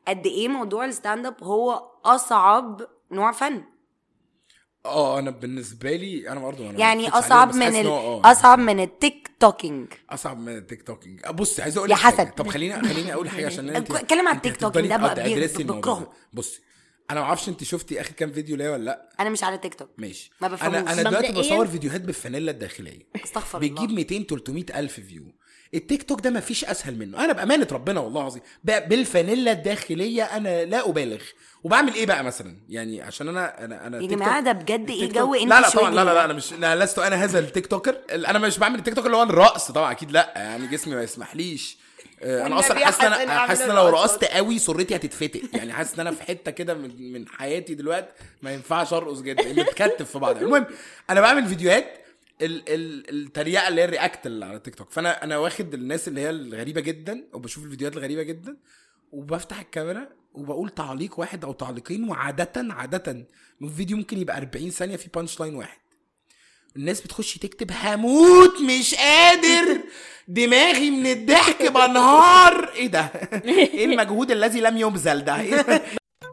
قد ايه موضوع الستاند اب هو اصعب نوع فن اه انا بالنسبه لي انا برضه انا يعني ما كنتش اصعب عليهم، بس من حاسس ال... إن هو آه. اصعب من التيك توكينج اصعب من التيك توكينج بص عايز اقول يا لك حاجة. حسن. طب خليني خليني اقول حاجه عشان انت اتكلم عن أنت التيك توكينج هتفضلي ده بقى تقعدي بي- تدرسي الموضوع بكرهه. ده. بصي انا ما اعرفش انت شفتي اخر كام فيديو ليا ولا لا انا مش على تيك توك ماشي ما انا بفهموش. انا دلوقتي مبدئياً- بصور فيديوهات بالفانيلا الداخليه استغفر الله بتجيب 200 300 الف فيو التيك توك ده مفيش اسهل منه انا بامانه ربنا والله العظيم ب- بالفانيلا الداخليه انا لا ابالغ وبعمل ايه بقى مثلا يعني عشان انا انا انا يا تيك جماعه توك- ده بجد ايه التيك جو توك- انت لا لا طبعا شوية لا لا, ده؟ لا انا مش لا لست انا هذا التيك توكر انا مش بعمل التيك توك اللي هو الرقص طبعا اكيد لا يعني جسمي ما يسمحليش آه، انا اصلا والنبي حاسس ان حسن انا اعمل حاسس ان لو الرقصات. رقصت قوي سرتي هتتفتق يعني حاسس ان انا في حته كده من من حياتي دلوقتي ما ينفعش ارقص جدا متكتف في بعض المهم انا بعمل فيديوهات ال ال التريقه اللي هي الرياكت اللي على التيك توك فانا انا واخد الناس اللي هي الغريبه جدا وبشوف الفيديوهات الغريبه جدا وبفتح الكاميرا وبقول تعليق واحد او تعليقين وعاده عاده من فيديو ممكن يبقى 40 ثانيه في بانش لاين واحد الناس بتخش تكتب هموت مش قادر دماغي من الضحك بنهار ايه ده ايه المجهود الذي لم يبذل ده إيه؟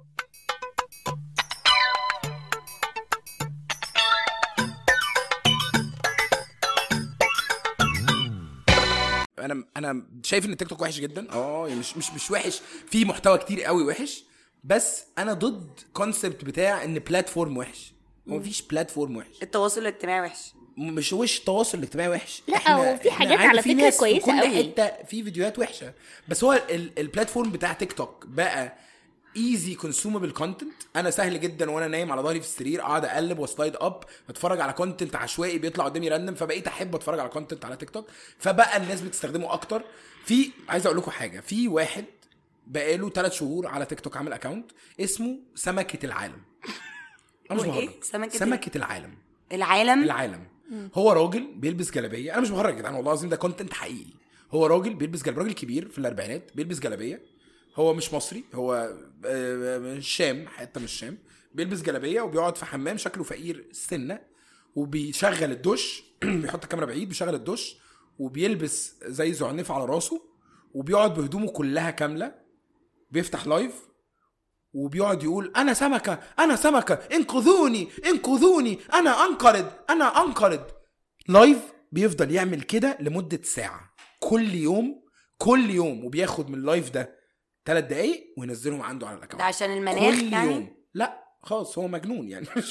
انا انا شايف ان التيك توك وحش جدا اه يعني مش مش مش وحش في محتوى كتير قوي وحش بس انا ضد كونسبت بتاع ان بلاتفورم وحش هو مفيش بلاتفورم وحش التواصل الاجتماعي وحش مش وش التواصل الاجتماعي وحش لا، إحنا- هو في إحنا حاجات عادي على في فكرة ناس في كويسة كل قوي. حته في فيديوهات وحشه بس هو ال- البلاتفورم بتاع تيك توك بقى ايزي كونسومبل كونتنت انا سهل جدا وانا نايم على ظهري في السرير اقعد اقلب وسلايد اب اتفرج على كونتنت عشوائي بيطلع قدامي راندم فبقيت احب اتفرج على كونتنت على تيك توك فبقى الناس بتستخدمه اكتر في عايز اقول لكم حاجه في واحد بقاله ثلاث شهور على تيك توك عامل اكونت اسمه سمكه العالم انا مش وإيه؟ بهرج سمكة إيه؟ سمكه العالم العالم العالم هو راجل بيلبس جلابيه انا مش بهرج يا جدعان والله العظيم ده كونتنت حقيقي هو راجل بيلبس جلابيه راجل كبير في الاربعينات بيلبس جلابيه هو مش مصري هو آه، من الشام حته من الشام بيلبس جلابيه وبيقعد في حمام شكله فقير سنه وبيشغل الدش بيحط الكاميرا بعيد بيشغل الدش وبيلبس زي زعنف على راسه وبيقعد بهدومه كلها كامله بيفتح لايف وبيقعد يقول انا سمكه انا سمكه انقذوني انقذوني انا انقرض انا انقرض لايف بيفضل يعمل كده لمده ساعه كل يوم كل يوم وبياخد من اللايف ده ثلاث دقايق وينزلهم عنده على الاكونت ده عشان المناخ كل يعني يوم لا خالص هو مجنون يعني مش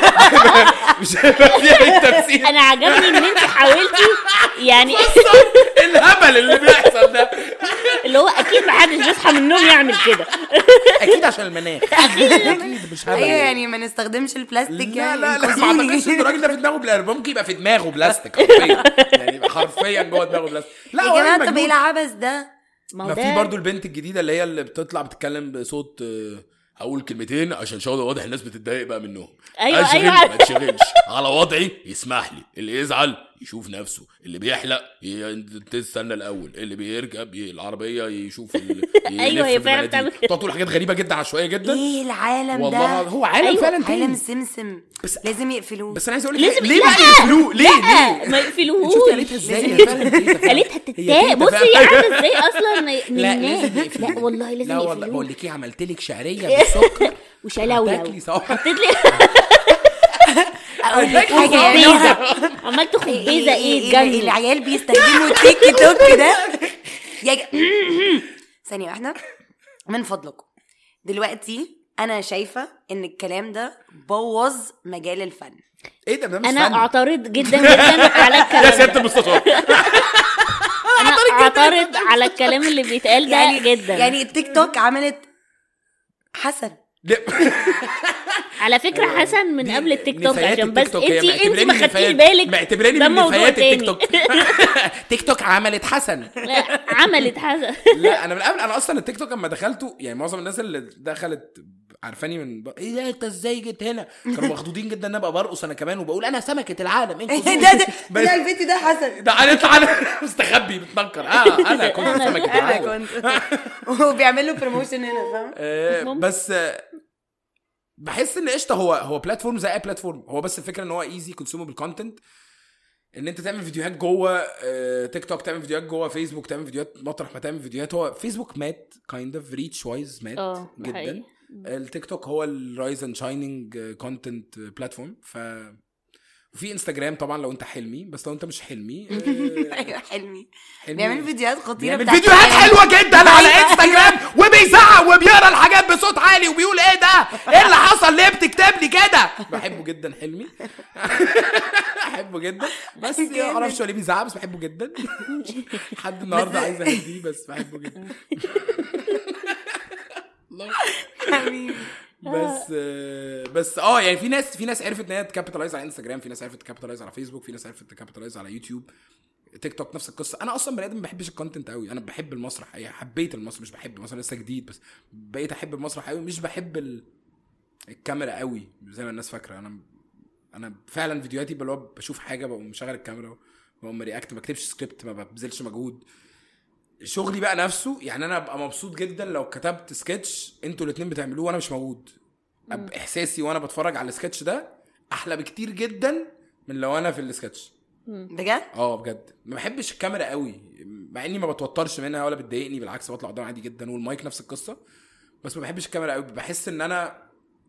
مش هيبقى فيها اي تفسير انا عجبني ان انت حاولتي يعني الهبل اللي بيحصل ده اللي هو اكيد محدش بيصحى من النوم يعمل كده اكيد عشان المناخ اكيد مش هبل ايوه يعني ما نستخدمش البلاستيك لا يعني لا لا ما انقذوني. اعتقدش ان الراجل ده في دماغه بلا ممكن يبقى في دماغه بلاستيك حرفيا يعني حرفيا جوه دماغه بلاستيك لا يا هو جماعه طب مجنون. ايه العبث ده ما هو ما في ده برضو البنت الجديده اللي هي اللي بتطلع بتتكلم بصوت آه، هقول كلمتين عشان شغل واضح الناس بتتضايق بقى منهم أيوة، أشغل أيوة. ما تشغلش على وضعي يسمح لي اللي يزعل يشوف نفسه اللي بيحلق ي- تستنى الاول اللي بيركب ي- العربيه يشوف ال... أيوة، هي يلف فعلا ببناديل. بتعمل كده. تقعد تقول حاجات غريبه جدا عشوائيه جدا ايه العالم والله ده هو عالم أيوة، فعلا تاني. عالم سمسم بس- لازم يقفلوه بس انا عايز اقول لك لازم- حاجة، ليه لا. بقى يقفلوه ليه ليه ما يقفلوهوش شفت قالتها ازاي لازم هي فعلا تيتا فعلا. قالتها هي تتضايق تيتا بصي فعلا. هي عامله ازاي اصلا لا نناه لازم يقفلوه. لا والله لازم لا والله يقفلوه بقول لك ايه عملت لك شعريه بالسكر وشلاولو هتاكلي سوا حطيت لي اقول لك حاجه يعني خبيزه عملت خبيزه ايه تجنن العيال بيستخدموا التيك توك ده يا ج... ثانيه واحده من فضلكم دلوقتي انا شايفه ان الكلام ده بوظ مجال الفن ايه ده ده مش انا فن. اعترض جدا جدا على يا الكلام سياده ده المستشار انا اعترض على الكلام اللي بيتقال ده يعني جدا يعني التيك توك عملت حسن لا. على فكره حسن من دي قبل التيك توك نفايات عشان التيك بس توك، هي انت انت معتبراني ما من خدتيش نفايات- بالك معتبراني ده من موضوع نفايات التيك تاني. توك تيك توك عملت حسن لا عملت حسن لا انا من قبل انا اصلا التيك توك لما دخلته يعني معظم الناس اللي دخلت عارفاني من ب... ايه ده انت ازاي جيت هنا كانوا مخضوضين جدا ان انا ابقى برقص انا كمان وبقول انا سمكه العالم ده انقذوني. ده بس- ده الفيديو ده حسن ده انا انا مستخبي متنكر اه انا كنت سمكه انا العالم كنت وبيعمل له بروموشن هنا فاهم آه، ممكن. بس آه، بحس ان قشطه هو هو بلاتفورم زي اي بلاتفورم هو بس الفكره ان هو ايزي كونسيومبل كونتنت ان انت تعمل فيديوهات جوه آه، تيك توك تعمل فيديوهات جوه فيسبوك تعمل فيديوهات مطرح ما تعمل فيديوهات هو فيسبوك مات كايند اوف ريتش وايز مات اه ده جدا حقيقي. التيك توك هو الرايز اند شايننج كونتنت بلاتفورم ف وفي انستجرام طبعا لو انت حلمي بس لو انت مش حلمي آه، ايوه حلمي حلمي بيعمل فيديوهات خطيره بيعمل بتاعت فيديوهات حلمي. حلوه جدا على أيوة. انستجرام وبيزعق وبيقرا الحاجات بصوت عالي وبيقول ايه ده؟ ايه اللي حصل ليه بتكتب لي كده؟ بحبه جدا حلمي بحبه جدا بس ما جامد. اعرفش هو ليه بيزعق بس بحبه جدا لحد النهارده عايز اهديه بس بحبه جدا حبيبي. بس آه، بس اه يعني في ناس في ناس عرفت ان هي تكابيتالايز على انستجرام في ناس عرفت تكابيتالايز على فيسبوك في ناس عرفت تكابيتالايز على يوتيوب تيك توك نفس القصه انا اصلا بني ادم ما بحبش الكونتنت قوي انا بحب المسرح يعني حبيت المسرح مش بحب مثلا لسه جديد بس بقيت احب المسرح قوي مش بحب ال... الكاميرا قوي زي ما الناس فاكره انا انا فعلا فيديوهاتي اللي هو بشوف حاجه بقوم مشغل الكاميرا بقوم رياكت ما بكتبش سكريبت ما ببذلش مجهود شغلي بقى نفسه يعني انا ابقى مبسوط جدا لو كتبت سكتش انتوا الاثنين بتعملوه وانا مش موجود أبقى احساسي وانا بتفرج على السكتش ده احلى بكتير جدا من لو انا في السكتش بجد اه بجد ما بحبش الكاميرا قوي مع اني ما بتوترش منها ولا بتضايقني بالعكس بطلع قدام عادي جدا والمايك نفس القصه بس ما بحبش الكاميرا قوي بحس ان انا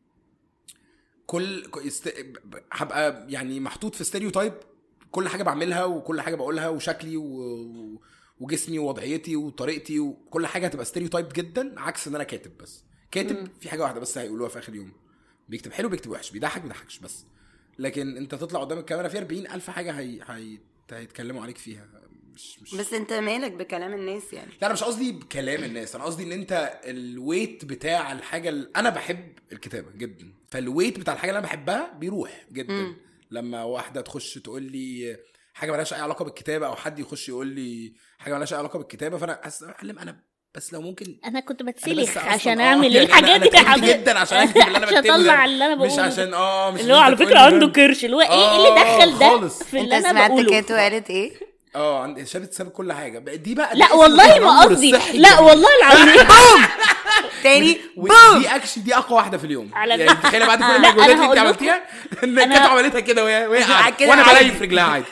كل ك- است... ب- هبقى يعني محطوط في ستيريو كل حاجه بعملها وكل حاجه بقولها وشكلي و... و- وجسمي ووضعيتي وطريقتي وكل حاجه هتبقى ستيريو جدا عكس ان انا كاتب بس كاتب في حاجه واحده بس هيقولوها في اخر يوم بيكتب حلو بيكتب وحش بيضحك بيضحكش بس لكن انت تطلع قدام الكاميرا في 40 الف حاجه هي... هي... هيتكلموا عليك فيها مش مش بس انت مالك بكلام الناس يعني لا انا مش قصدي بكلام الناس انا قصدي ان انت الويت بتاع الحاجه اللي انا بحب الكتابه جدا فالويت بتاع الحاجه اللي انا بحبها بيروح جدا مم. لما واحده تخش تقول لي حاجه مالهاش اي علاقه بالكتابه او حد يخش يقول لي حاجه مالهاش اي علاقه بالكتابه فانا أس- يا معلم انا بس لو ممكن انا كنت أنا بتسلخ بس أصلاً- عشان آه، اعمل يعني الحاجات أنا- دي أنا يا تعبت حبيبي. جدا عشان اكتب اللي انا عشان بكتبه ده. اطلع اللي انا مش بقوله عشان اه مش اللي هو على أنت فكره تقول لي عنده ده. كرش اللي هو ايه آه، إيه اللي دخل ده خالص. في انت اللي انا سمعت بقوله كاتو قالت ايه اه عند شابت ساب كل حاجه بقى دي بقى لا ده والله اسمه ما التنمر قصدي الصحي لا الجميل. والله العظيم تاني و- بوم دي اكشلي دي اقوى واحده في اليوم على يعني تخيلي بعد كل لا، المجهودات أنا اللي انت هقول لكم- عملتيها ان أنا- كانت عملتها كده وهي وهي قاعده كده وانا عادي. بليف رجلها عادي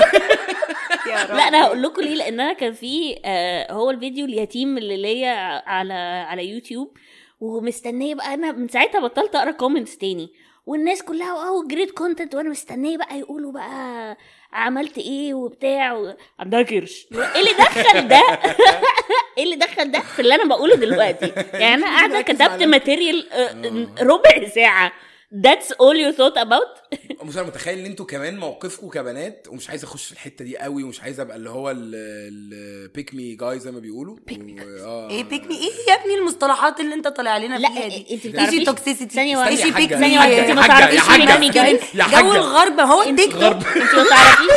يا رب. لا انا هقول لكم ليه لان انا كان في آه هو الفيديو اليتيم اللي ليا على على يوتيوب ومستنيه بقى انا من ساعتها بطلت اقرا كومنتس تاني والناس كلها واو جريت كونتنت وانا مستنيه بقى يقولوا بقى عملت ايه وبتاع و... عندها كرش ايه اللي دخل ده ايه اللي دخل ده في اللي انا بقوله دلوقتي يعني انا قاعده ركز كتبت على- ماتيريال ربع ساعه that's all you thought about مش انا متخيل ان انتوا كمان موقفكم كبنات ومش عايز اخش في الحته دي قوي ومش عايز ابقى اللي هو البيك مي جاي زي ما بيقولوا و- اه ايه بيك مي ايه يا ابني المصطلحات اللي انت طالع علينا لا، فيها دي انت ايجي بتعرفيش- توكسيسيتي ثانية واحدة. ايجي استني يا بيك حاجة. مي ثانية واحدة، انت ما يا حاجة، تعرفيش يا حاجة، مين بيعمل كده. يا جو حاجة. الغرب هو التيك توك غرب. انت ما تعرفيش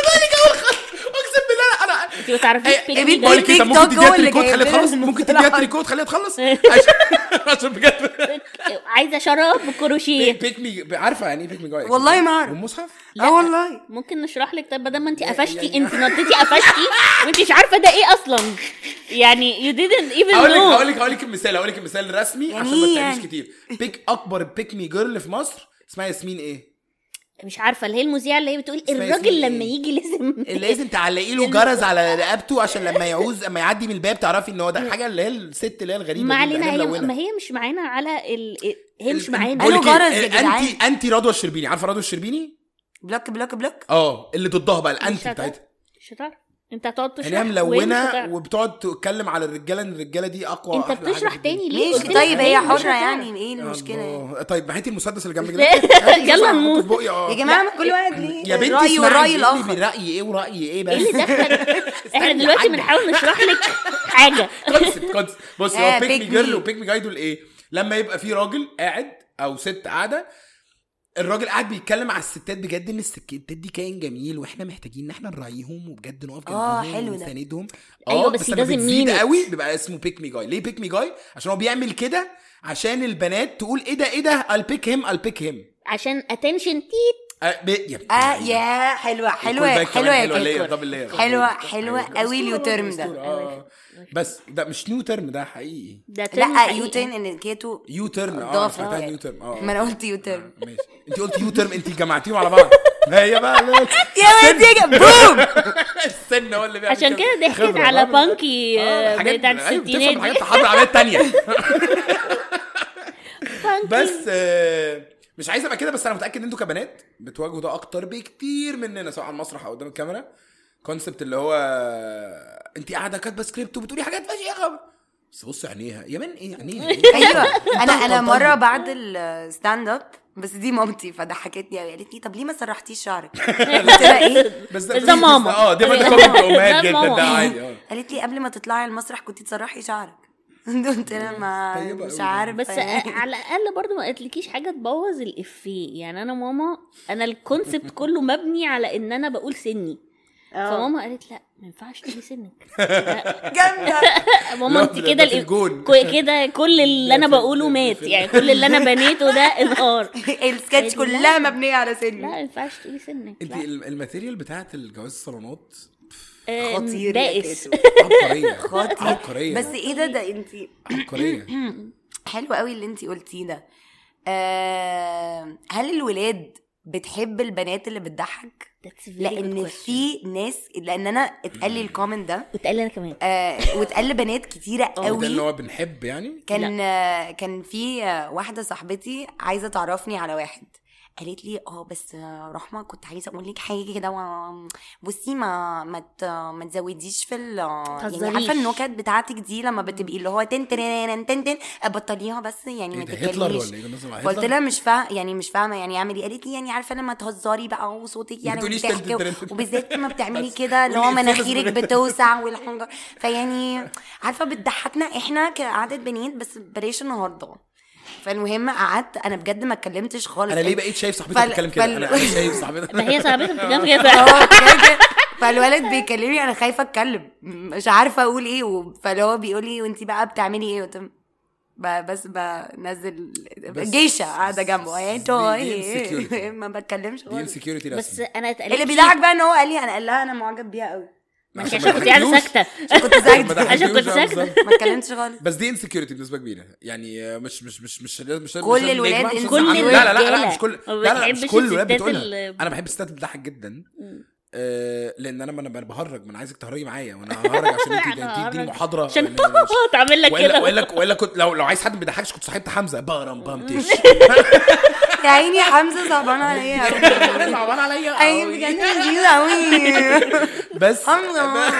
اقسم بالله انا انت ما تعرفيش إيه، بيك إيه، مي بيك ده بقول لك تيك انت ممكن توك تديها هو اللي تريكوت جايب خليها لنا تخلص ممكن تديها المصطلحات. تريكوت خليها تخلص عشان عشان بجد عايزه شراب بكروشيه بيك مي عارفه يعني ايه بيك مي جاي والله ما أعرف. والمصحف اه والله ممكن نشرح لك طب بدل ما انت يعني- قفشتي انت نطيتي قفشتي وانت مش عارفه ده ايه اصلا يعني you didn't even هقول لك هقول know لك هقول لك المثال هقول لك المثال الرسمي يعني عشان ما إيه تتعبيش يعني؟ كتير بيك اكبر بيك مي جيرل في مصر اسمها ياسمين ايه؟ مش عارفه اللي هي المذيعه اللي هي بتقول اسمها الراجل ياسمين لما ايه؟ يجي لازم لازم تعلقي له جرس على رقبته عشان لما يعوز اما يعدي من الباب تعرفي ان هو ده حاجه اللي هي الست اللي هي الغريبه ما دي اللي علينا هي ملونة. ما هي مش معانا على ال... هي مش ال- معانا بقول لك قالوا إيه، جرس يا انتي جدعان. انتي رضوى الشربيني عارفه رضوى الشربيني؟ بلوك بلوك بلوك اه اللي ضدها بقى مش الانتي هتعرف. بتاعتها مش هتعرف انت هتقعد تشرح يعني هي وهي مش ملونه هتعرف. وبتقعد تتكلم على الرجاله ان الرجاله دي اقوى انت أحلى حاجة بتشرح في الدنيا. تاني ليه ماشي قلت لك طيب هي مش حرة هتعرف. يعني ايه المشكلة يعني الله. طيب هاتي المسدس اللي جنبك يلا نموت. بقي اه يا جماعة ما كل واحد ليه يا بنتي رأي اسمعي، والرأي بتقولي الآخر برأيي ايه ورأيي ايه بس ايه اللي دخل احنا يا دلوقتي حاجة. بنحاول نشرح لك حاجه كونسبت كونسبت بص آه، هو بيك pick مي جيرل me. وبيك مي جاي دول ايه لما يبقى في راجل قاعد او ست قاعده الراجل قاعد بيتكلم على الستات بجد ان الستات دي كائن جميل واحنا محتاجين ان احنا نراعيهم وبجد نقف آه، جنبهم حلو ده. ونساندهم أيوة، بس لما doesn't بتزيد mean it. قوي بيبقى اسمه بيك مي جاي ليه بيك مي جاي عشان هو بيعمل كده عشان البنات تقول ايه ده ايه ده I'll pick him I'll pick him عشان اتنشن تيت آه، ب- يا اه يا حلوه حلوه الكول باك كمان حلوه يا حلوه اللي هي كيكو دبل لاير حلوه حلوه أيوة. قوي اليو أسطورة ترم برضه، ده أسطورة. آه. بس ده مش نيو ترم ده حقيقي ده ترم لا حقيقي. يو ترم ان كيتو يو ترم اه ضاف سمعتها يعني. نيو ترم اه ما انا قلت يو ترم ماشي انت قلت يو ترم انت جمعتيهم على بعض هي بقى يا بنتي يا بوم السن هو اللي بيعمل عشان كده ضحكت خبرة. على آه، بانكي آه، آه، حاجات بتاعت أيوة، بتفهم الستينات حاجات دي تحضر عمليات تانية بانكي بس آه، مش عايز ابقى كده بس انا متاكد ان انتوا كبنات بتواجهوا ده اكتر بكتير مننا سواء على المسرح او قدام الكاميرا كونسبت اللي هو انت قاعده كاتبه سكريبت وبتقولي حاجات فشيخه بس بص عينيها يا من ايه عينيها ايوه انا انا طن- مره طن. بعد الستاند اب بس دي مامتي فضحكتني قوي قالت لي طب ليه ما سرحتيش شعرك؟ قلت لها ايه؟ بس بس ده ماما. اه ده ده ده كومنت ماما. امهات ده جدا ماما. ده عادي اه قالت لي قبل ما تطلعي على المسرح كنتي تسرحي شعرك قلت لها ما طيبة مش أوي. عارفه بس يعني. على الاقل برضو ما قالتلكيش حاجه تبوظ الافيه يعني انا ماما انا الكونسبت كله مبني على ان انا بقول سني آه. فماما قالت لا ما ينفعش تقولي سنك لا. جامده ماما لا، انت ده- كده ده في الإف- الجون. كو- كده كل اللي انا في- بقوله ده مات في- يعني كل اللي انا بنيته ده انهار السكتش كلها مبنيه على لا سني ما ينفعش تقولي سنك انت لا. ال- الماتيريال بتاعت الجواز الصالونات آه، خطير يا بائس كيتو. عبقريه خطير عبقريه بس ايه ده ده انت عبقريه حلو قوي اللي انت قلتيه ده آه هل الولاد بتحب البنات اللي بتضحك That's a very good لان question. في ناس لان انا اتقال لي الكومنت ده واتقال لي انا كمان آه واتقال لبنات كتيره ده اللي قوي هو بنحب يعني كان آه كان في آه، واحده صاحبتي عايزه تعرفني على واحد قالت لي اه بس آه، رحمه كنت عايزه اقول لك حاجه كده و- بصي ما ما ت- ما تزوديش في ال يعني تهزريش. عارفه النكت بتاعتك دي لما بتبقي اللي هو تن تن تن تن بطليها بس يعني ايه ما ده هتلر تتكلميش ولا ايه ده نازل على قلت هتلر؟ لها مش فاهمه يعني مش فاهمه يعني اعمل ايه قالت لي يعني عارفه لما تهزري بقى وصوتك يعني بتقوليش بتحكي تن- تن- تن- وبالذات لما بتعملي كده اللي هو قولي إفيه بس مناخيرك بجد. بتوسع والحنجر فيعني عارفه بتضحكنا احنا كقعده بنات بس بلاش النهارده فالمهم قعدت انا بجد ما اتكلمتش خالص انا ليه بقيت شايف صاحبتي فال- بتتكلم كده فال- انا أنا شايف صاحبتي ما هي صاحبتك بتتكلم كده اه كده كده. فالولد بيكلمني انا خايفه اتكلم مش عارفه اقول ايه و- فاللي هو بيقول لي وانت بقى بتعملي ايه قلت له ب- بس بنزل بس- جيشه قاعده جنبه يعني دي- دي انتوا insecurity. ما بتكلمش دي خالص انسكيورتي بس رسمي انا اتقالت اللي لي- بيضحك بقى ان هو قال لي انا قال لها انا معجب بيها قوي ماشي عشان عشان ما كنت قاعده تحكيوش. ساكته كنت ما ساكته ضحكتوش، عشان كنت آه، ساكتة. بالظبط. ما اتكلمتش خالص بس دي انسكيورتي بنسبه كبيره يعني آه، مش مش مش مش مش كل مش- الولاد يا جماعة مش insecure. كل لا لا لا لا الرجالة مش كل ما لا لا مش بتحبش كل الولاد الستات بتقولها اللي- انا بحب الستات اللي بتضحك جدا آه، لان انا انا بهرج ما انا عايزك تهرجي معايا وانا ههرج عشان انت انت تديني ههرج. محاضره عشان يعني مش- تعمل لك والا كده والا والا كنت لو لو عايز حد ما بيضحكش كنت صاحبت حمزه بارم بامتش يا عيني حمزه صعبان عليا قوي صعبان عليا اي قوي. بجد لذيذ قوي بس حمزه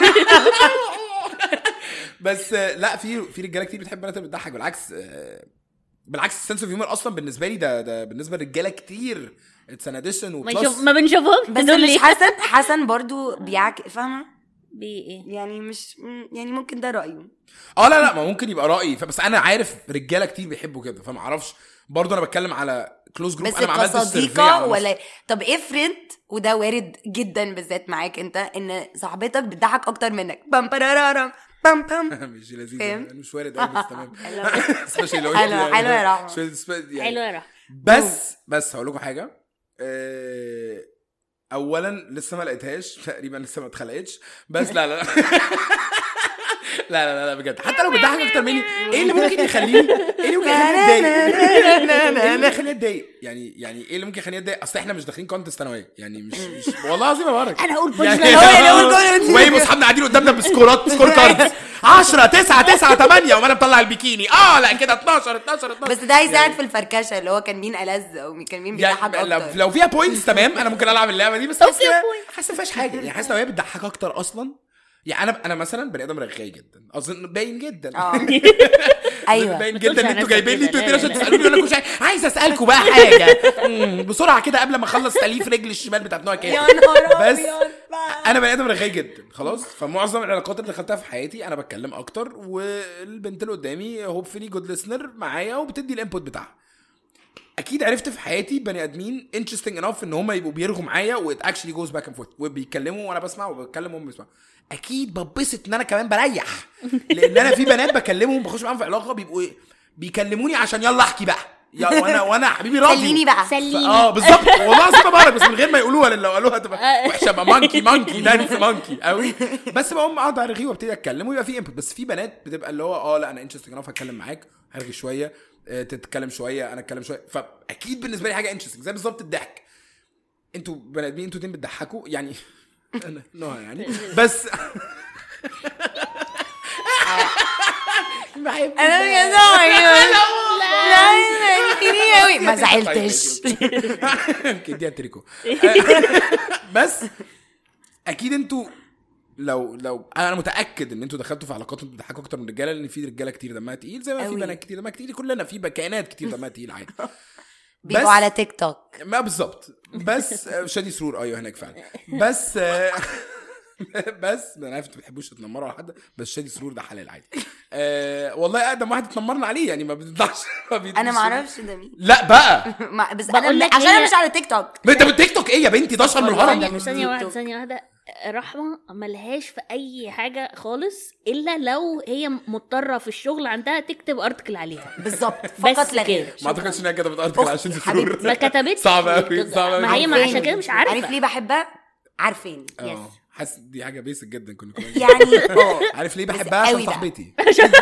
بس آه، لا في في رجاله كتير بتحب البنات اللي بتضحك بالعكس آه، بالعكس السنس اوف هيومر اصلا بالنسبه لي ده ده بالنسبه للرجاله كتير اتس ان اديشن ما, وبلس نشوف ما بنشوفهمش بس دول مش ليه حسن حسن برضو بيعك فاهمه بي ايه يعني مش يعني ممكن ده رايه اه لا لا ما ممكن يبقى رايي بس انا عارف رجاله كتير بيحبوا كده فما اعرفش برضه انا بتكلم على كلوز جروب بس انا ما عملتش survey كصديقه على مصر. ولا طب افرض وده وارد جدا بالذات معاك انت ان صاحبتك بتضحك اكتر منك بام برارارم بام بام مش لذيذ فاهم؟ يعني مش وارد قوي بس تمام حلو. Especially لو حلو- انت- حلو يا رحمة. شوية سب- يعني حلو يا رحمة بس بس هقول لكم حاجه آه، اولا لسه ما لقيتهاش تقريبا لسه ما اتخلقتش بس لا لا لا لا لا لا بجد حتى لو بتضحك اكتر مني ايه اللي ممكن يخليني ايه اللي ممكن يخليني اتضايق ايه اللي ممكن يخليني اتضايق يعني يعني ايه اللي ممكن يخليني اتضايق اصل احنا مش داخلين كونتست ثانويه يعني مش مش والله العظيم ما بهرج انا اقول يعني punchline. هو اللي يقول جول. وهي اصحابنا قاعدين قدامنا بسكورات سكور كاردز 10 9 9 8 وانا مطلع البيكيني اه لا كده 12 12 12 بس ده هيساعد في الفركشه اللي هو كان مين ألذ او كان مين بيضحك يعني لو, اكتر لو فيها بوينتس تمام انا ممكن العب اللعبه دي بس حاسس فيها إن- points. حاسس ما فيهاش حاجه يعني حاسس لو هي بتضحك اكتر اصلا يعني انا انا مثلا بني ادم رغاي جدا اظن باين جدا اه ايوه باين ما تقولش جدا ان على انتوا نفسك جايبين لي كده. انتوا لا، عشان لا. تسالوني يقول لك مش عايز- عايز اسالكم بقى حاجه مم، بسرعه كده قبل ما اخلص تاليف رجل الشمال بتاعت نوع يا كده نهار بس أبيض. انا بني ادم رغاي جدا خلاص فمعظم العلاقات اللي دخلتها في حياتي انا بتكلم اكتر والبنت اللي قدامي هوبفلي جود ليسنر معايا وبتدي الانبوت بتاعها اكيد عرفت في حياتي بني ادمين انترستنج انف ان هم يبقوا بيرغوا معايا وات اكشلي جوز باك اند فورث وبيتكلموا وانا بسمع وبتكلم وهم بيسمعوا اكيد ببسط ان انا كمان بريح لان انا في بنات بكلمهم بخش معاهم في علاقه بيبقوا إيه؟ بيكلموني عشان يلا احكي بقى يا وانا وانا حبيبي راضي سليني بقى ف- سليني اه بالظبط والله العظيم بعرف بس من غير ما يقولوها لان لو قالوها تبقى وحشه ابقى مانكي مانكي دانس مانكي قوي بس بقوم اقعد ارغي وابتدي اتكلم ويبقى في انبوت بس في بنات بتبقى اللي هو اه لا انا انترستنج انف هتكلم معاك هرغي شويه آه، تتكلم شويه انا اتكلم شويه فاكيد بالنسبه لي حاجه انترستنج زي بالظبط الضحك انتوا بني ادمين انتوا اتنين بتضحكوا يعني انا نوع يعني بس بحب انا يا زعيم لا لا قوي ما زعلتش اوكي دي تريكو بس اكيد انتوا لو لو انا متاكد ان انتوا دخلتوا في علاقات انتوا بتضحكوا اكتر من الرجاله لان في رجاله كتير دمها تقيل زي ما في أوي. بنات كتير دمها تقيل كلنا في كائنات كتير دمها تقيل عادي بيبقوا على تيك توك ما بالظبط بس آه، شادي سرور ايوه هناك فعلا بس آه، بس انا عارف انتوا ما بتحبوش تتنمروا على حد بس شادي سرور ده حلال عادي آه والله اقدم واحد اتنمرنا عليه يعني ما بيطلعش ما انا بيديش- ما اعرفش ده مين لا بقى ما- بس بقول انا لك عشان هي- انا مش على تيك توك ما انت بالتيك توك ايه يا بنتي ده اشهر من الهرم ده ثانية مش ثانية واحدة تيك توك. ثانية واحدة رحمة ملهاش في أي حاجة خالص إلا لو هي مضطرة في الشغل عندها تكتب أرتكل عليها بالظبط بس فقط لا كده. غير ما اعتقدش انها كده بتارتكل على شادي سرور ما كتبتش صعب قوي صعب قوي ما هي ما عارفين. عشان كده مش عارفة عارف ليه بحبها عارفين اه حاسس دي حاجه بيسك جدا كنا كنا يعني اه عارف ليه بس بحبها عشان قوي بقى. صاحبتي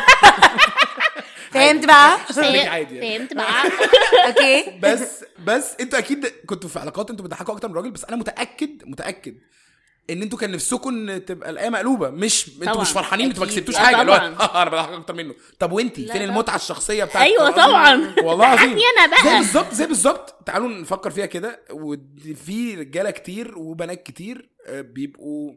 فهمت بقى صاحبتي عادي يعني. فهمت بقى اوكي بس بس انتوا اكيد كنتوا في علاقات انتوا بتضحكوا اكتر من راجل بس انا متاكد متاكد ان انتوا كان نفسكم ان تبقى الايه مقلوبه مش انتوا طبعاً. مش فرحانين انتوا ما أكيد. كسبتوش لا حاجه اللي هو طبعاً. آه، انا بضحك اكتر منه طب وانتي لا فين طبعاً. المتعه الشخصيه بتاعتك أيوة طبعاً. والله العظيم ضحكني أنا بقى. زي بالظبط زي بالظبط تعالوا نفكر فيها كده وفي رجاله كتير وبنات كتير آه، بيبقوا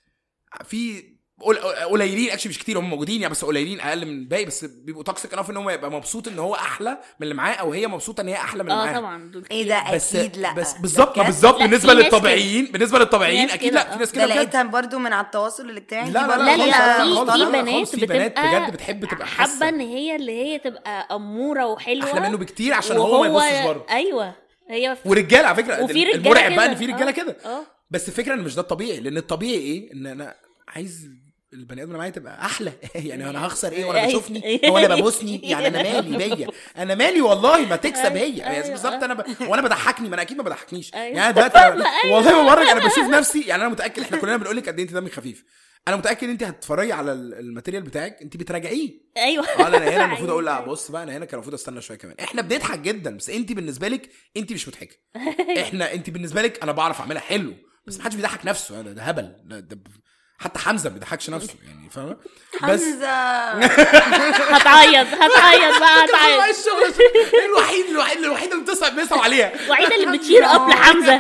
في قل- قليلين اكشلي مش كتير هم موجودين يعني بس قليلين اقل من الباقي بس بيبقوا توكسيك انف ان هو يبقى مبسوط ان هو احلى من اللي معاه او هي مبسوطه ان هي احلى من اللي اه معاها طبعا دول ايه كتير. ده بس اكيد لا بس ده بالظبط ما بجد؟ بالظبط لا، بالنسبه في ناس للطبيعيين بالنسبه للطبيعيين ناس اكيد كده، لا في آه. ناس ده كده بجد لقيتها برضو من على التواصل الاجتماعي لا، دي لا، برضو لا لا هي- في خالص، في لا، لا، بنات خالص، في بنات بتبقى بجد بتحب تبقى حابه حاسة. ان هي اللي هي تبقى اموره وحلوه احلى منه بكتير عشان هو ما يبصش برضه ايوه هي ورجاله على فكره وفي رجالة المرعب بقى كده. ان في رجاله آه. كده اه بس الفكره ان مش ده الطبيعي لان الطبيعي ايه ان انا عايز البني ادم اللي معايا تبقى احلى يعني انا هخسر ايه وانا أيوة. بشوفني هو انا ببوسني يعني انا مالي بيا انا مالي والله ما تكسب هي أيوة. يعني بالظبط انا ب... وانا بضحكني ما انا اكيد ما بضحكنيش أيوة. يعني أنا دلوقتي أنا- والله ببرج انا بشوف نفسي يعني انا متاكد احنا كلنا بنقول لك قد ايه انت دمك خفيف انا متاكد ان انت هتتفرجي على ال- الماتيريال بتاعك انت بتراجعيه ايوه اه لا انا هنا المفروض اقول لا بص بقى انا هنا كان المفروض استنى شويه كمان احنا بنضحك جدا بس انت بالنسبه لك انت مش مضحكه احنا انت بالنسبه لك انا بعرف اعملها حلو بس ما حدش بيضحك نفسه ده, ده هبل ده, ده ب- حتى حمزه ما بيضحكش نفسه يعني فاهمه بس حمزه هتعيط هتعيط بقى هتعيط الشغل الوحيد الوحيد الوحيد اللي بتصعب بيصعب عليها الوحيده اللي بتشير اب لحمزه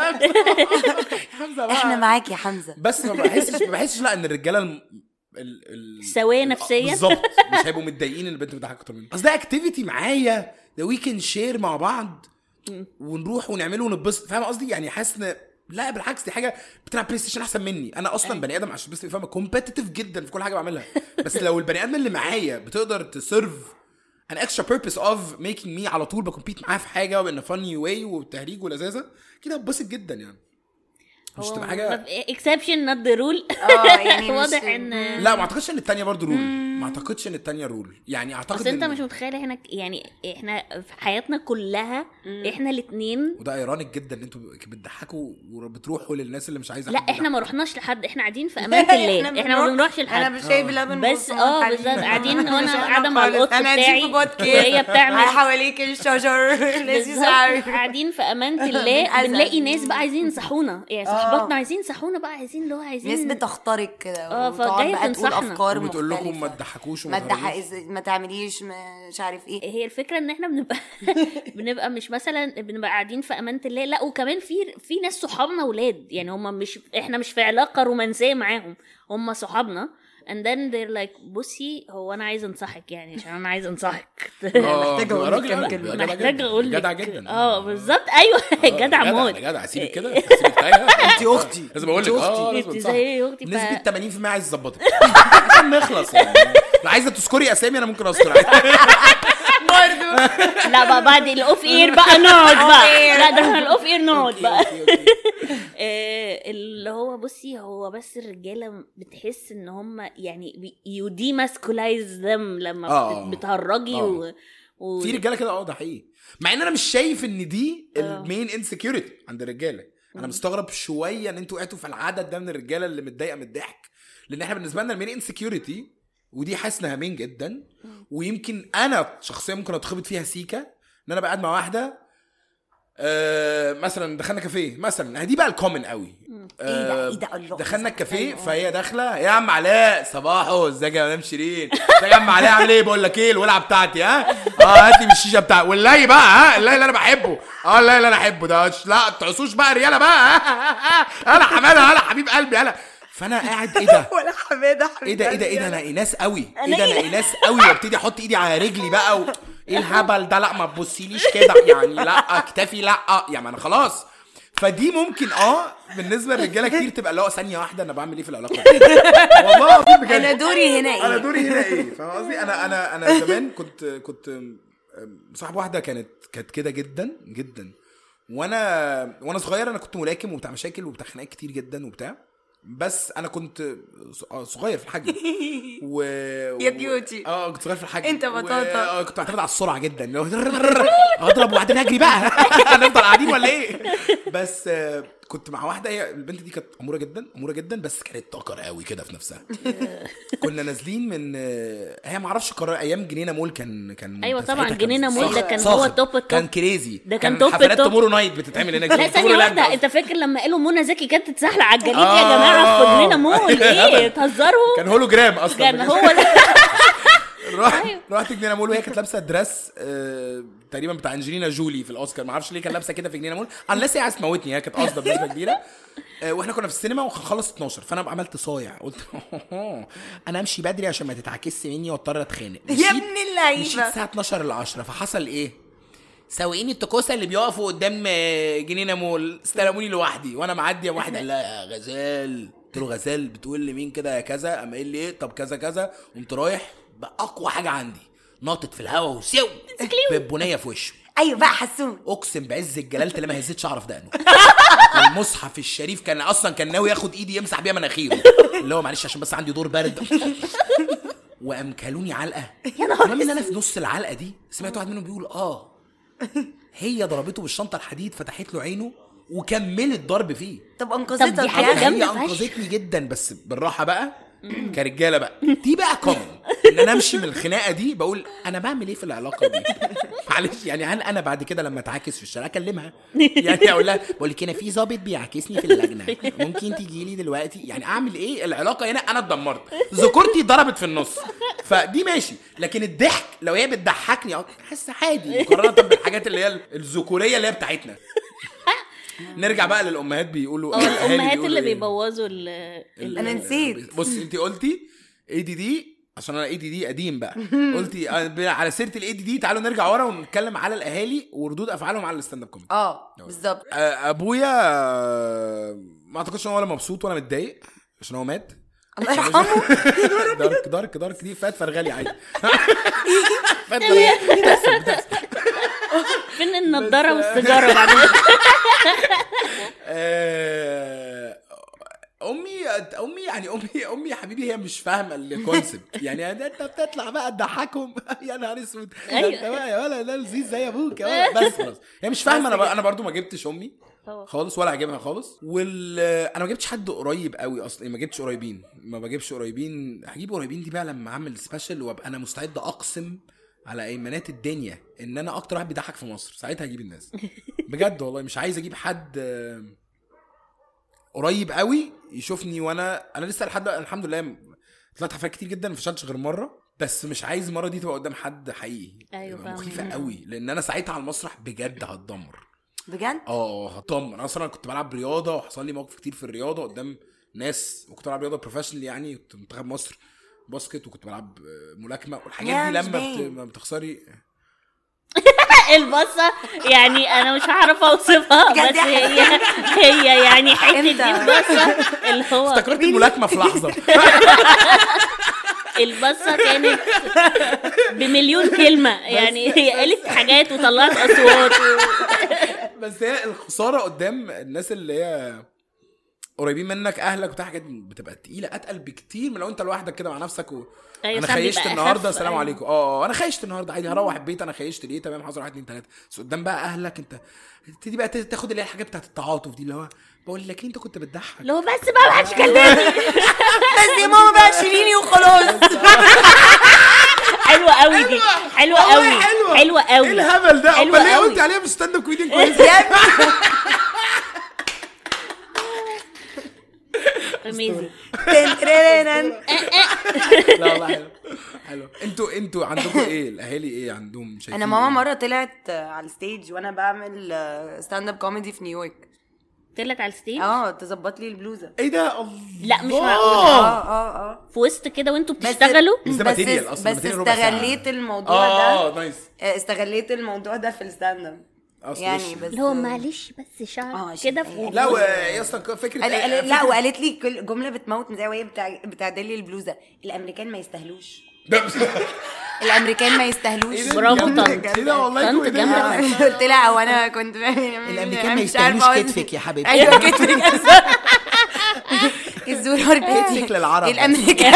حمزه بقى احنا معاك يا حمزه بس ما بحسش ما بحسش لا ان الرجاله الم... ال... ال... سوية نفسية. بالظبط مش هيبقوا متضايقين ان البنت بتضحك اكتر منهم اصل ده اكتيفيتي معايا ده وي كان شير مع بعض ونروح ونعمله ونتبسط فاهم قصدي يعني حاسس ان لا بالعكس دي حاجه بتلعب بلاي ستيشن احسن مني انا اصلا بني ادم عشان بس فاهم كومبتيتيف جدا في كل حاجه بعملها بس لو البني ادم اللي معايا بتقدر تسيرف ان اكسترا بيربس اوف ميكينج مي على طول بكمبيت معاه في حاجه وان فاني واي وتهريج ولذاذه كده هتبسط جدا يعني مش تبقى حاجه اكسبشن نوت ذا رول اه يعني مش- واضح ان لا ما اعتقدش ان التانية برضو رول ما اعتقدش ان التانية رول يعني اعتقد اصل انت إن- مش متخيل هنا يعني احنا في حياتنا كلها احنا الاثنين وده ايرونيك جدا ان انتوا بتضحكوا وبتروحوا للناس اللي مش عايزه لا حد احنا ما يضحك. رحناش لحد احنا قاعدين في امان الله احنا ما بنروحش انا لحد بشاي بلبن بس اه بالظبط قاعدين وانا قاعده مع خالص. القط انا بتاعي دي في بودكاست وهي بتعمل حواليك الشجر لذيذ بالظبط قوي قاعدين في امانه الله بنأذى. بنلاقي ناس بقى عايزين ينصحونا يعني آه. صحباتنا عايزين ينصحونا بقى عايزين اللي هو عايزين ناس بتخترق كده اه، وتقعد فجاية بقى تقول تنصحنا. افكار وبتقول لكم ما مختلفة. تضحكوش ما وما تضحك تهرجوش. ما تعمليش مش عارف ايه هي الفكره ان احنا بنبقى بنبقى مش مثلا بنبقى قاعدين في امانه الله لا وكمان في في ناس صحابنا ولاد يعني هم مش احنا مش في علاقه رومانسيه معاهم هم صحابنا and then they're like بصي هو انا عايز انصحك يعني عشان انا عايز انصحك اه محتاجة بيبقى أقول راجل لك كام قوي، كلمة. بيبقى جدع محتاجه جدا، اقول لك جدع جدا اه بالظبط ايوه آه، جدع موت جدع اسيبك كده اسيبك تايهه انت اختي لازم اقول لك انت اه اختي لازم انت أنصحك. زي اختي ف... نسبة 80% عايز تظبطك عشان نخلص يعني لو عايزه تذكري اسامي انا ممكن اذكر عادي برضه لا بقى بعد الاوف اير بقى نقعد بقى air. لا ده احنا الاوف اير نقعد أوكي، بقى أوكي، أوكي. آه، اللي هو بصي هو بس الرجاله بتحس ان هم يعني يو ديماسكولايز ذم لما آه. بت- بتهرجي آه. و... و... في رجاله كده اه ده حقيقي مع ان انا مش شايف ان دي آه. المين انسكيورتي عند الرجاله انا مم. مستغرب شويه ان انتوا وقعتوا في العدد ده من الرجاله اللي متضايقه من الضحك لان احنا بالنسبه لنا المين انسكيورتي ودي حاسس انها مين جدا ويمكن انا شخصيا ممكن اتخبط فيها سيكا ان انا قاعد مع واحده آه مثلا دخلنا كافيه مثلا دي بقى الكومن قوي ايه ده ايه ده الله دخلنا الكافيه فهي داخله يا عم علاء صباحو ازيك يا مدام شيرين ازيك يا عم علاء عامل ايه بقول لك ايه الولعه بتاعتي ها اه هات لي من الشيشه بتاعتي والله بقى ها اللي اللي انا بحبه اه اللي اللي انا احبه ده ش- لا تعصوش بقى رياله بقى ها انا حماده انا حبيب قلبي انا فانا قاعد ايه ده ولا حماده ايه ده ايه ده ايه ده انا ايناس قوي أنا ايه ده انا إيناس. ايناس قوي وابتدي احط ايدي على رجلي بقى و... ايه الهبل ده لا ما تبصيليش كده يعني لا اكتفي لا يعني انا خلاص فدي ممكن اه بالنسبه للرجاله كتير تبقى اللي هو ثانيه واحده انا بعمل ايه في العلاقه دي والله العظيم بجد انا دوري هنا ايه انا دوري هنا ايه فاهم قصدي انا انا انا زمان كنت كنت صاحب واحده كانت كانت كده جدا جدا وانا وانا صغير انا كنت ملاكم وبتاع مشاكل وبتاع خناقات كتير جدا وبتاع بس انا كنت ص- صغير في الحجم و... يا و- كيوتي. اه كنت صغير في الحجم انت بطاطا. و... آه، كنت بعتمد على السرعه جدا اللي هو اضرب وبعدين اجري بقى هنفضل قاعدين ولا ايه بس آه، كنت مع واحده هي البنت دي كانت اموره جدا اموره جدا بس كانت تقر قوي كده في نفسها كنا نازلين من آه، هي ما اعرفش قرار ايام جنينه مول كان كان أيوة ساعتها طبعاً، كان جنينة مول صاخب- ده كان صاخب. هو توب التوب. كان كريزي ده كان توب حفلات التوب. تومورو نايت بتتعمل هناك لا تومورو ثانية لاند واحدة قصدي. انت فاكر لما قالوا منى زكي كانت تتزحلق على الجليد آه. يا جماعة في جنينة مول ايه تهزروا كان هولوجرام اصلا كان هو ده رحت أيوة. رحت جنينه مول وهي كانت لابسه دريس آه تقريبا بتاع انجلينا جولي في الاوسكار ما اعرفش ليه كان لابسه كده في جنينه مول انا لسه عايز تموتني هي كانت قاصده بنسبه كبيره آه واحنا كنا في السينما وخلص 12 فانا بقى عملت صايع قلت انا امشي بدري عشان ما تتعكسش مني واضطر اتخانق يا مشيت- ابن مشيت اللعيبه الساعه 12 ل 10 فحصل ايه سواقين التكوسه اللي بيقفوا قدام آه، جنينه مول استلموني لوحدي وانا معدي يا واحد قال لها يا غزال قلت له غزال بتقول لمين كده يا كذا قام قايل لي ايه طب كذا كذا قمت رايح باقوى حاجه عندي ناطط في الهوا وسيو ببنيه في وشه ايوه بقى حسون اقسم بعز الجلال اللي ما هزتش اعرف دقنه المصحف الشريف كان اصلا كان ناوي ياخد ايدي يمسح بيها مناخيره اللي هو معلش عشان بس عندي دور برد وقام كلوني علقه يا نهار المهم ان انا في نص العلقه دي سمعت واحد منهم بيقول اه هي ضربته بالشنطه الحديد فتحت له عينه وكملت ضرب فيه طب انقذتك دي حاجة يعني جامدة هي فشخ. انقذتني جدا بس بالراحه بقى كرجاله بقى دي بقى كومن ان انا امشي من الخناقه دي بقول انا بعمل ايه في العلاقه دي معلش يعني هل انا بعد كده لما اتعاكس في الشارع اكلمها يعني اقول لها بقول لك انا في ظابط بيعاكسني في اللجنه ممكن تيجي لي دلوقتي يعني اعمل ايه العلاقه هنا انا اتدمرت ذكورتي ضربت في النص فدي ماشي لكن الضحك لو هي بتضحكني أه، احس عادي مقارنه بالحاجات اللي هي الذكوريه اللي هي بتاعتنا نرجع بقى للامهات بيقولوا اه الأهالي الامهات بيقولوا اللي إيه؟ بيبوظوا ال ال- أنا نسيت. بص انت قلتي اي دي دي عشان انا اي دي دي قديم بقى قلتي آه، ب- على سيره الاي دي دي تعالوا نرجع ورا ونتكلم على الاهالي وردود افعالهم على الستاند اب كوميدي اه بالظبط آه، ابويا آه، ما اعتقدش ان هو ولا مبسوط ولا متضايق عشان هو مات الله يرحمه دارك دارك دارك دي فات فرغالي عادي فات فرغالي بتحصل بتحصل فين النضاره والسيجاره بعد كده؟ آه، امي امي يعني امي امي يا حبيبي هي مش فاهمه الكونسبت يعني ده انت بتطلع بقى تضحكهم يا نهار اسود ده أيوة. انت بقى يا ولا ده لذيذ زي ابوك يا ولا بس خلاص هي مش فاهمه انا بقى انا برضو ما جبتش امي طبعا. خالص ولا عاجبها خالص وال انا ما جبتش حد قريب قوي اصلا ما جبتش قريبين ما بجيبش قريبين هجيب قريبين دي بقى لما اعمل سبيشال وابقى انا مستعد اقسم على ايمانات الدنيا ان انا اكتر واحد بيضحك في مصر ساعتها هجيب الناس بجد والله مش عايز اجيب حد آه، قريب قوي يشوفني وانا انا لسه لحد الحمد لله طلعت حفلات كتير جدا ما فشلتش غير مره بس مش عايز المره دي تبقى قدام حد حقيقي أيوة تبقى فاهمة. مخيفه قوي لان انا ساعتها على المسرح بجد هتدمر بجد اه هطمن انا اصلا كنت بلعب رياضه وحصل لي مواقف كتير في الرياضه قدام ناس وكنت بلعب رياضه بروفيشنال يعني كنت منتخب مصر باسكت وكنت بلعب آه، ملاكمه يا والحاجات دي مش لما بت... باين. ما بتخسري البصه يعني انا مش هعرف اوصفها بجد بس يا هي هي يعني حته دي امتى؟ البصه اللي هو افتكرت الملاكمه في لحظه البصه كانت بمليون كلمه يعني هي قالت حاجات وطلعت اصوات و... بس هي الخساره قدام الناس اللي هي قريبين منك اهلك وبتاع حاجات بتبقى تقيله اتقل بكتير من لو انت لوحدك كده مع نفسك و... أيوة، انا ساعات خيشت بيبقى النهارده أخف، السلام أيوة. عليكم اه انا خيشت النهارده عادي هروح البيت انا خيشت ليه تمام حصل واحد اتنين تلاته بس قدام بقى اهلك انت تبتدي بقى تاخد اللي هي الحاجات بتاعت التعاطف دي اللي هو بقول لك إيه، انت كنت بتضحك اللي هو بس بقى محدش كلمني بس يا ماما بقى شيليني وخلاص حلوه قوي دي حلوه والله قوي حلوه حلوه قوي ايه الهبل ده حلوة امال ليه قوي. قلت عليها مش ستاند اب كوميديان كويس يا ابني اميزنج تن تريرن. لا والله حلو حلو انتوا انتوا عندكم ايه الاهالي ايه عندهم شايفين انا ماما إيه؟ مره طلعت على الستيج وانا بعمل ستاند اب كوميدي في نيويورك طلعت على الستيج اه تظبط لي البلوزه ايه ده الله لا مش اه معقول اه اه في وسط كده وانتوا بس- بتشتغلوا بس ده بس ماتيريال أصلاً، بس ماتيريال ربع ساعة. استغليت الموضوع اه ده اه نايس استغليت الموضوع ده في الستاند اب أصل يعني وش- بس اللي هو معلش بس آه، شعر عشان كده أي في لا و- يا اسطى فكره قال- قال- فكرة- لا وقالت لي كل جمله بتموت زي وهي بتاع بتعدل لي البلوزه الامريكان ما يستاهلوش ده الامريكان ما يستاهلوش إيه ده؟ برافو جامدة. طنط. ايه ده والله طنط كويس. جامدة. آه، قلت لها او انا كنت الأمريكان ما مش يستاهلوش عارفة أقول- كتفك يا حبيبتي. ايوه كتفك الزرار بتاعي كتفك للعرب بس. الامريكان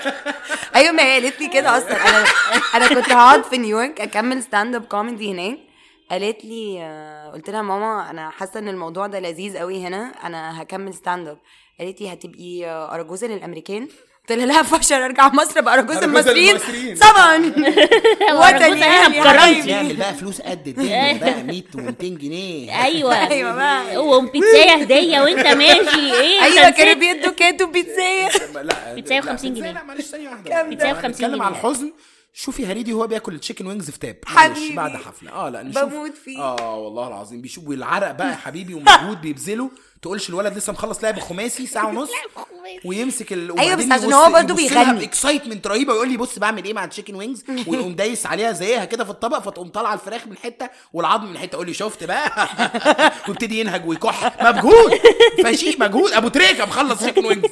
ايوه ما هي قالت لي كده اصلا انا انا كنت هقعد في نيويورك اكمل ستاند اب كوميدي هناك قالت لي آه، قلت لها ماما انا حاسه ان الموضوع ده لذيذ قوي هنا انا هكمل ستاند اب قالت لي هتبقي آه، اراجوزه للامريكان قلت لها لا فشل ارجع مصر ابقى اراجوزه أراجوزة المصريين للمصريين. طبعا أراجوزة هنا يعني بكرامتي. نعمل بقى فلوس قد الدنيا بقى 100 و200 جنيه ايوه ايوه بقى وبيتزاية هدية وانت ماشي ايه ايوه أنت كانوا نسيت؟ بيدوا كاتو بيتزايه لا بتساوي لا، 50 جنيه. لا معلش ثانيه واحده كام ده؟ بتساوي 50 بنتكلم عن جنيه. الحزن شوفي هريدي وهو بياكل التشيكن وينجز في تاب حبيبي. معلش بعد حفله اه لا نشوف بموت فيه. اه والله العظيم بيشوف والعرق بقى يا حبيبي ومجهود بيبذله تقولش الولد لسه مخلص لعب خماسي ساعه ونص ويمسك ال أيوة، بس عشان هو برضه بيغني. اكسايتمنت رهيبه ويقول لي بص بعمل ايه مع التشيكن وينجز ويقوم دايس عليها زيها كده في الطبق فتقوم طالعه الفراخ من حته والعظم من حته يقول لي شفت بقى ويبتدي ينهج ويكح مجهود فشي مجهود ابو تريكه مخلص تشيكن وينجز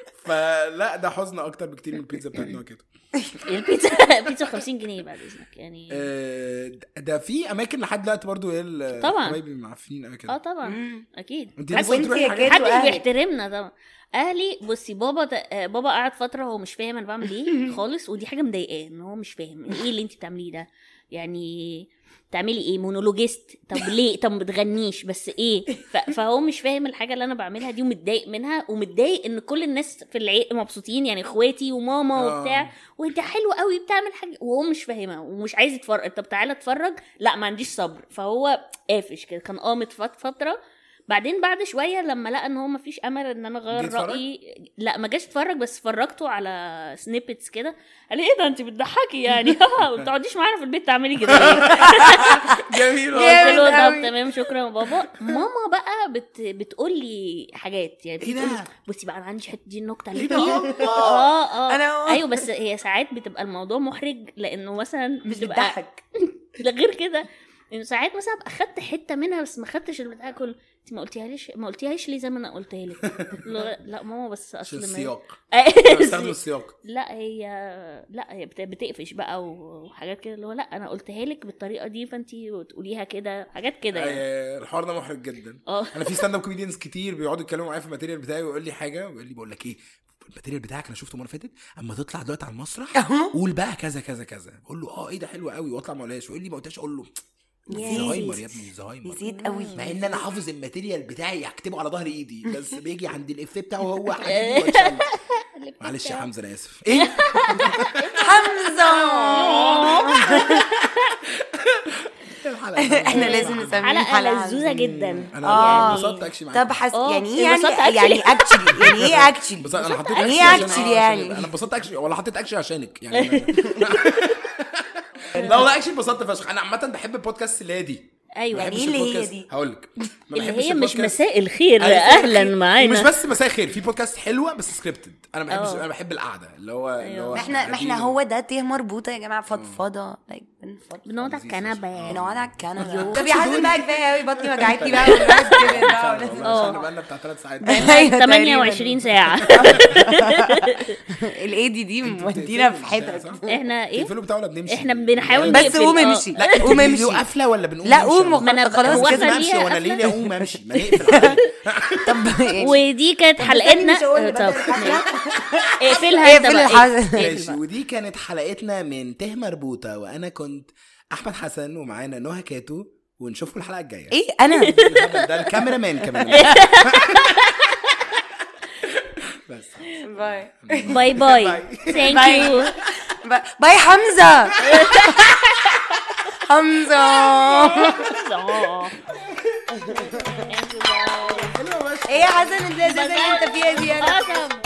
فلا ده حزن اكتر بكتير من البيتزا بتاعت نوع كده البيتزا بيتزا 50 جنيه بعد اذنك يعني آه، ده في اماكن لحد دلوقتي برضو هي ال- طبعا. حبايبي معفنين قوي اه كده طبعا اكيد انت حد- لسه وانت بتروحي يا حاجات كاتو محدش أهلك. بيحترمنا طبعا اهلي بصي بابا ت- آه، بابا قعد فتره هو مش فاهم انا بعمل ايه خالص ودي حاجه مضايقاه ان هو مش فاهم ايه اللي انت بتعمليه ده يعني تعملي ايه مونولوجيست طب ليه طب ما بتغنيش بس ايه ف- فهو مش فاهم الحاجه اللي انا بعملها دي ومتضايق منها ومتضايق ان كل الناس في العيله مبسوطين يعني اخواتي وماما آه. وبتاع وانت حلو قوي بتعمل حاجه وهو مش فاهمها ومش عايز يتفرج طب تعالى اتفرج لا ما عنديش صبر فهو قافش كده كان قامت فت- فتره بعدين بعد شويه لما لقى ان هو مفيش امل ان انا جه اغير يتفرج؟ رايي لا ما جاش اتفرج بس فرجته على سنيبتس كده قال لي ايه ده انت بتضحكي يعني ما بتقعديش معانا في البيت تعملي كده ليه؟ جميل قلت له جامد طب أوي. تمام شكرا يا بابا ماما بقى بت... بتقول لي حاجات يعني إيه بتقول ده؟ لي بصي بقى انا عندي حته دي النكته اللي ايه ده فيها الله اه اه أنا- ايوه بس هي ساعات بتبقى الموضوع محرج لانه مثلا مش بتبقى- بتضحك ده غير كده انه ساعات مثلا ابقى خدت حته منها بس ما خدتش البتاع كله انت ما قلتيها ليش ما قلتيهاش ليه زي ما انا قلتها لك قلت له لا ماما بس عشان اصل ما- السياق أنا بستخدم السياق لا هي لا هي بت- بتقفش بقى وحاجات كده اللي هو لا انا قلتها لك بالطريقه دي فانت تقوليها كده حاجات كده يعني آه، الحوار ده محرج جدا اه انا في ستاند اب كوميديانز كتير بيقعدوا يتكلموا معايا في الماتيريال بتاعي ويقول لي حاجه ويقول لي بقول لك ايه الماتيريال بتاعك انا شفته المره اللي فاتت اما تطلع دلوقتي على المسرح قول بقى كذا كذا كذا بقول له اه ايه ده حلو قوي واطلع ما اقولهاش ويقول لي ما قلتهاش اقول له نسيت. زهايمر يا ابني زهايمر نسيت قوي مع ان انا حافظ الماتيريال بتاعي هكتبه على ظهر ايدي بس بيجي عند الافيه بتاعه هو حبيبي واتشل. معلش يا حمزه انا اسف ايه حمزه الحلقه احنا لازم نسميه حلقه حلقه لذوذه جدا انا آه. انبسطت اكشلي معاك طب حس آه، يعني ايه يعني انبسطت يعني actually. اكشلي يعني ايه اكشلي بس انا حطيت يعني اكشلي ايه عشان- actually آه، عشان يعني؟ يبقى- انا انبسطت اكشلي ولا حطيت اكشلي عشانك يعني لا والله اكشلي انبسطت فشخ انا عامه بحب البودكاست اللي هي دي ايوه يعني ايه اللي هي دي؟ هقول لك اللي هي مش مساء الخير اهلا مش معانا بس مساء خير في بودكاست حلوه بس سكريبتد انا بحب اه. انا بحب القعده اللي هو اللي هو ما احنا ما احنا قاعدين. هو ده ته مربوطه يا جماعه فضفضه like من فضلك بنقعد على الكنبه بنقعد على الكنبه طب يا حسن بقى كفايه قوي بطني وجعتني بقى والناس كده بقى والناس- والله عشان بقالنا بتاع ثلاث ساعات أيوة، تقريباً. 28 ساعه الاي دي دي مودينا في حتت احنا ايه الفيلم بتاعه ولا بنمشي احنا بنحاول بس نقفل- قوم آه. امشي لا قوم امشي قوم قافله ولا بنقوم لا نمشي؟ قوم ما أنا خلاص هو كده أصلاً امشي ليها وانا ليه قفلة؟ اقوم امشي ما نقفل عليه. طب يعني- ودي كانت حلقتنا مش هقول آه، بدل طب الحفلة. اقفلها انت اقفل بقى الحزن. اقفل ماشي بقى. ودي كانت حلقتنا من ته مربوطه وانا كنت احمد حسن ومعانا نهى كاتو ونشوفكم الحلقه الجايه ايه انا ده الكاميرا مان كمان بس باي باي باي ثانك باي. يو باي حمزه حمزه ايه يا حسن الازازه اللي انت فيها دي انا awesome